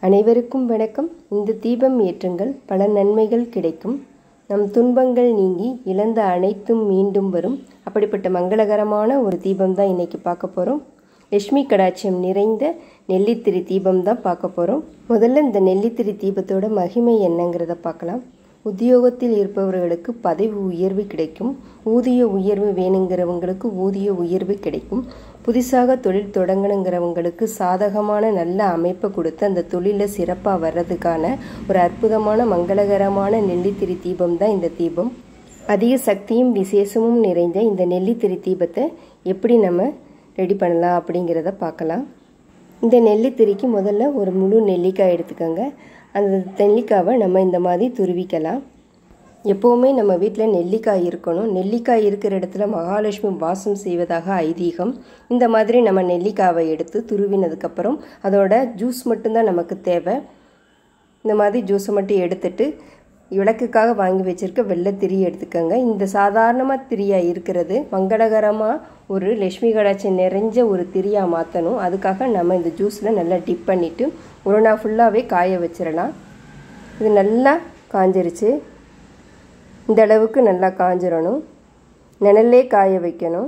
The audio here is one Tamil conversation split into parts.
அனைவருக்கும் வணக்கம் இந்த தீபம் ஏற்றுங்கள் பல நன்மைகள் கிடைக்கும் நம் துன்பங்கள் நீங்கி இழந்த அனைத்தும் மீண்டும் வரும் அப்படிப்பட்ட மங்களகரமான ஒரு தீபம் தான் இன்னைக்கு பார்க்க போகிறோம் லட்சுமி கடாட்சியம் நிறைந்த நெல்லித்திரி தீபம் தான் பார்க்க போகிறோம் முதல்ல இந்த நெல்லித்திரி தீபத்தோட மகிமை என்னங்கிறத பார்க்கலாம் உத்தியோகத்தில் இருப்பவர்களுக்கு பதவி உயர்வு கிடைக்கும் ஊதிய உயர்வு வேணுங்கிறவங்களுக்கு ஊதிய உயர்வு கிடைக்கும் புதுசாக தொழில் தொடங்கணுங்கிறவங்களுக்கு சாதகமான நல்ல அமைப்பை கொடுத்து அந்த தொழிலில் சிறப்பாக வர்றதுக்கான ஒரு அற்புதமான மங்களகரமான நெல்லித்திரி தீபம் தான் இந்த தீபம் அதிக சக்தியும் விசேஷமும் நிறைந்த இந்த நெல்லித்திரி தீபத்தை எப்படி நம்ம ரெடி பண்ணலாம் அப்படிங்கிறத பார்க்கலாம் இந்த நெல்லித்திரிக்கு முதல்ல ஒரு முழு நெல்லிக்காய் எடுத்துக்கோங்க அந்த நெல்லிக்காவை நம்ம இந்த மாதிரி துருவிக்கலாம் எப்போவுமே நம்ம வீட்டில் நெல்லிக்காய் இருக்கணும் நெல்லிக்காய் இருக்கிற இடத்துல மகாலட்சுமி வாசம் செய்வதாக ஐதீகம் இந்த மாதிரி நம்ம நெல்லிக்காவை எடுத்து துருவினதுக்கப்புறம் அதோட ஜூஸ் மட்டும்தான் நமக்கு தேவை இந்த மாதிரி ஜூஸை மட்டும் எடுத்துட்டு விளக்குக்காக வாங்கி வச்சுருக்க வெள்ளை திரி எடுத்துக்கோங்க இந்த சாதாரணமாக திரியாக இருக்கிறது மங்களகரமாக ஒரு லட்சுமி கடாச்சி நிறைஞ்ச ஒரு திரியாக மாற்றணும் அதுக்காக நம்ம இந்த ஜூஸில் நல்லா டிப் பண்ணிவிட்டு ஒரு நாள் ஃபுல்லாகவே காய வச்சிடலாம் இது நல்லா காஞ்சிருச்சு இந்த அளவுக்கு நல்லா காஞ்சிடணும் நிழல்லே காய வைக்கணும்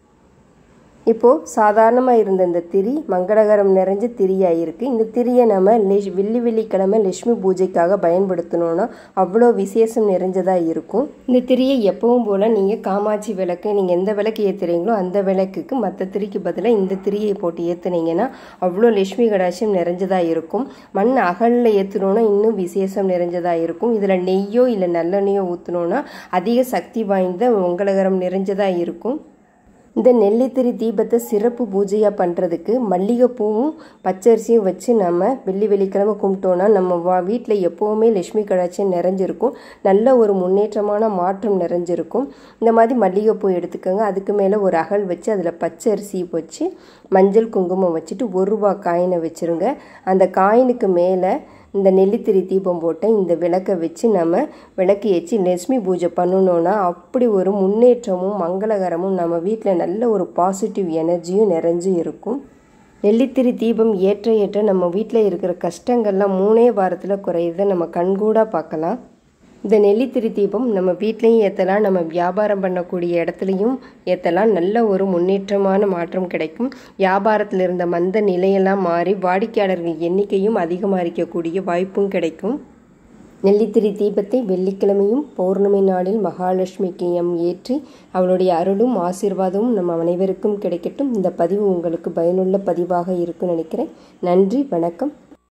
இப்போது சாதாரணமாக இருந்த இந்த திரி மங்களகரம் நிறைஞ்ச திரியாக இருக்குது இந்த திரியை நம்ம லெஷ் வெள்ளி வெள்ளிக்கிழமை லட்சுமி பூஜைக்காக பயன்படுத்தணுன்னா அவ்வளோ விசேஷம் நிறைஞ்சதாக இருக்கும் இந்த திரியை எப்பவும் போல் நீங்கள் காமாட்சி விளக்கு நீங்கள் எந்த விளக்கு ஏற்றுறீங்களோ அந்த விளக்குக்கு மற்ற திரிக்கு பதிலாக இந்த திரியை போட்டு ஏற்றுனீங்கன்னா அவ்வளோ லட்சுமி கடாட்சியம் நிறைஞ்சதாக இருக்கும் மண் அகலில் ஏற்றணுன்னா இன்னும் விசேஷம் நிறைஞ்சதாக இருக்கும் இதில் நெய்யோ இல்லை நல்லெண்ணெயோ ஊற்றணுன்னா அதிக சக்தி வாய்ந்த மங்களகரம் நிறைஞ்சதாக இருக்கும் இந்த நெல்லித்திரி தீபத்தை சிறப்பு பூஜையாக பண்ணுறதுக்கு மல்லிகைப்பூவும் பச்சரிசியும் வச்சு நம்ம வெள்ளி வெள்ளிக்கிழமை கும்பிட்டோன்னா நம்ம வா வீட்டில் எப்போவுமே லட்சுமி கடாட்சியம் நிறைஞ்சிருக்கும் நல்ல ஒரு முன்னேற்றமான மாற்றம் நிறைஞ்சிருக்கும் இந்த மாதிரி மல்லிகைப்பூ எடுத்துக்கோங்க அதுக்கு மேலே ஒரு அகல் வச்சு அதில் பச்சரிசி வச்சு மஞ்சள் குங்குமம் வச்சுட்டு ஒரு ரூபா காயினை வச்சுருங்க அந்த காயினுக்கு மேலே இந்த நெல்லித்திரி தீபம் போட்ட இந்த விளக்கை வச்சு நம்ம விளக்கு ஏற்றி லட்சுமி பூஜை பண்ணணுன்னா அப்படி ஒரு முன்னேற்றமும் மங்களகரமும் நம்ம வீட்டில் நல்ல ஒரு பாசிட்டிவ் எனர்ஜியும் நிறைஞ்சு இருக்கும் நெல்லித்திரி தீபம் ஏற்ற ஏற்ற நம்ம வீட்டில் இருக்கிற கஷ்டங்கள்லாம் மூணே வாரத்தில் குறையுதை நம்ம கண்கூடாக பார்க்கலாம் இந்த நெல்லித்திரி தீபம் நம்ம வீட்லேயும் ஏற்றலாம் நம்ம வியாபாரம் பண்ணக்கூடிய இடத்துலையும் ஏற்றலாம் நல்ல ஒரு முன்னேற்றமான மாற்றம் கிடைக்கும் வியாபாரத்தில் இருந்த மந்த நிலையெல்லாம் மாறி வாடிக்கையாளர்கள் எண்ணிக்கையும் அதிகமாகிக்கக்கூடிய வாய்ப்பும் கிடைக்கும் நெல்லித்திரி தீபத்தை வெள்ளிக்கிழமையும் பௌர்ணமி நாளில் மகாலட்சுமிக்கு எம் ஏற்றி அவளுடைய அருளும் ஆசீர்வாதமும் நம்ம அனைவருக்கும் கிடைக்கட்டும் இந்த பதிவு உங்களுக்கு பயனுள்ள பதிவாக இருக்குன்னு நினைக்கிறேன் நன்றி வணக்கம்